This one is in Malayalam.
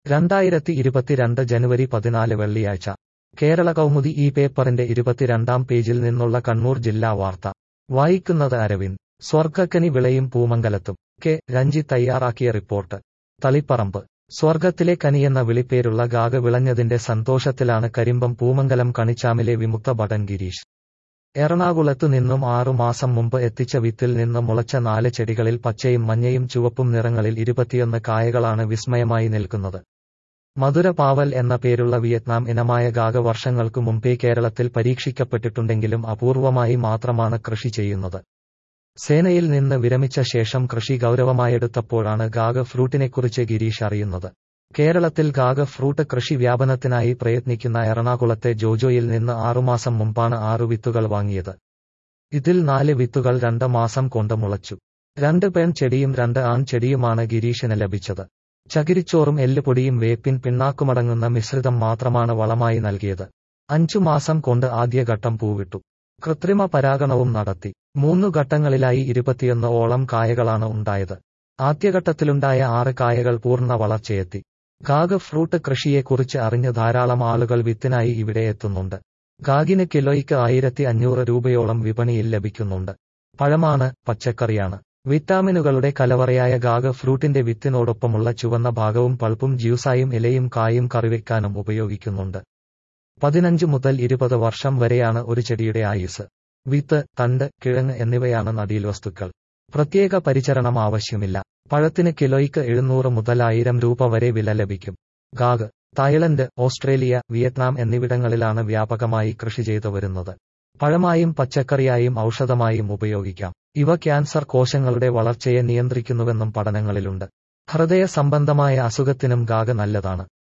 രണ്ടായിരത്തി ഇരുപത്തിരണ്ട് ജനുവരി പതിനാല് വെള്ളിയാഴ്ച കേരള കൗമുദി ഈ പേപ്പറിന്റെ ഇരുപത്തിരണ്ടാം പേജിൽ നിന്നുള്ള കണ്ണൂർ ജില്ലാ വാർത്ത വായിക്കുന്നത് അരവിന്ദ് സ്വർഗക്കനി വിളയും പൂമംഗലത്തും കെ രഞ്ജി തയ്യാറാക്കിയ റിപ്പോർട്ട് തളിപ്പറമ്പ് സ്വർഗത്തിലെ കനിയെന്ന വിളിപ്പേരുള്ള ഗാഗ വിളഞ്ഞതിന്റെ സന്തോഷത്തിലാണ് കരിമ്പം പൂമംഗലം കണിച്ചാമിലെ വിമുക്ത ഭടൻ ഗിരീഷ് എറണാകുളത്തു നിന്നും ആറുമാസം മുമ്പ് എത്തിച്ച വിത്തിൽ നിന്ന് മുളച്ച നാല് ചെടികളിൽ പച്ചയും മഞ്ഞയും ചുവപ്പും നിറങ്ങളിൽ ഇരുപത്തിയൊന്ന് കായകളാണ് വിസ്മയമായി നിൽക്കുന്നത് മധുരപാവൽ എന്ന പേരുള്ള വിയറ്റ്നാം ഇനമായ ഗാഗ വർഷങ്ങൾക്കു മുമ്പേ കേരളത്തിൽ പരീക്ഷിക്കപ്പെട്ടിട്ടുണ്ടെങ്കിലും അപൂർവമായി മാത്രമാണ് കൃഷി ചെയ്യുന്നത് സേനയിൽ നിന്ന് വിരമിച്ച ശേഷം കൃഷി ഗൗരവമായെടുത്തപ്പോഴാണ് ഗാഗ ഫ്രൂട്ടിനെക്കുറിച്ച് ഗിരീഷ് അറിയുന്നത് കേരളത്തിൽ ഗാഗ ഫ്രൂട്ട് കൃഷി വ്യാപനത്തിനായി പ്രയത്നിക്കുന്ന എറണാകുളത്തെ ജോജോയിൽ നിന്ന് ആറുമാസം മുമ്പാണ് ആറു വിത്തുകൾ വാങ്ങിയത് ഇതിൽ നാല് വിത്തുകൾ രണ്ട് മാസം കൊണ്ട് മുളച്ചു രണ്ട് പെൺ ചെടിയും രണ്ട് ആൺ ചെടിയുമാണ് ഗിരീഷിന് ലഭിച്ചത് ചകിരിച്ചോറും എല്ലുപൊടിയും വേപ്പിൻ പിണ്ണാക്കുമടങ്ങുന്ന മിശ്രിതം മാത്രമാണ് വളമായി നൽകിയത് അഞ്ചു മാസം കൊണ്ട് ആദ്യഘട്ടം പൂവിട്ടു കൃത്രിമ പരാഗണവും നടത്തി മൂന്നു ഘട്ടങ്ങളിലായി ഇരുപത്തിയൊന്ന് ഓളം കായകളാണ് ഉണ്ടായത് ആദ്യഘട്ടത്തിലുണ്ടായ ആറ് കായകൾ പൂർണ്ണ വളർച്ചയെത്തി ഗാഗ് ഫ്രൂട്ട് കൃഷിയെക്കുറിച്ച് അറിഞ്ഞ് ധാരാളം ആളുകൾ വിത്തിനായി ഇവിടെ എത്തുന്നുണ്ട് ഗാഗിന് കിലോയ്ക്ക് ആയിരത്തി അഞ്ഞൂറ് രൂപയോളം വിപണിയിൽ ലഭിക്കുന്നുണ്ട് പഴമാണ് പച്ചക്കറിയാണ് വിറ്റാമിനുകളുടെ കലവറയായ ഗാഗ് ഫ്രൂട്ടിന്റെ വിത്തിനോടൊപ്പമുള്ള ചുവന്ന ഭാഗവും പൾപ്പും ജ്യൂസായും ഇലയും കായും കറിവെക്കാനും ഉപയോഗിക്കുന്നുണ്ട് പതിനഞ്ച് മുതൽ ഇരുപത് വർഷം വരെയാണ് ഒരു ചെടിയുടെ ആയുസ് വിത്ത് തണ്ട് കിഴങ്ങ് എന്നിവയാണ് നടീൽ വസ്തുക്കൾ പ്രത്യേക പരിചരണം ആവശ്യമില്ല പഴത്തിന് കിലോയ്ക്ക് എഴുന്നൂറ് മുതൽ ആയിരം രൂപ വരെ വില ലഭിക്കും ഗാഗ് തായ്ലൻഡ് ഓസ്ട്രേലിയ വിയറ്റ്നാം എന്നിവിടങ്ങളിലാണ് വ്യാപകമായി കൃഷി ചെയ്തു വരുന്നത് പഴമായും പച്ചക്കറിയായും ഔഷധമായും ഉപയോഗിക്കാം ഇവ ക്യാൻസർ കോശങ്ങളുടെ വളർച്ചയെ നിയന്ത്രിക്കുന്നുവെന്നും പഠനങ്ങളിലുണ്ട് ഹൃദയ സംബന്ധമായ അസുഖത്തിനും ഗാഗ നല്ലതാണ്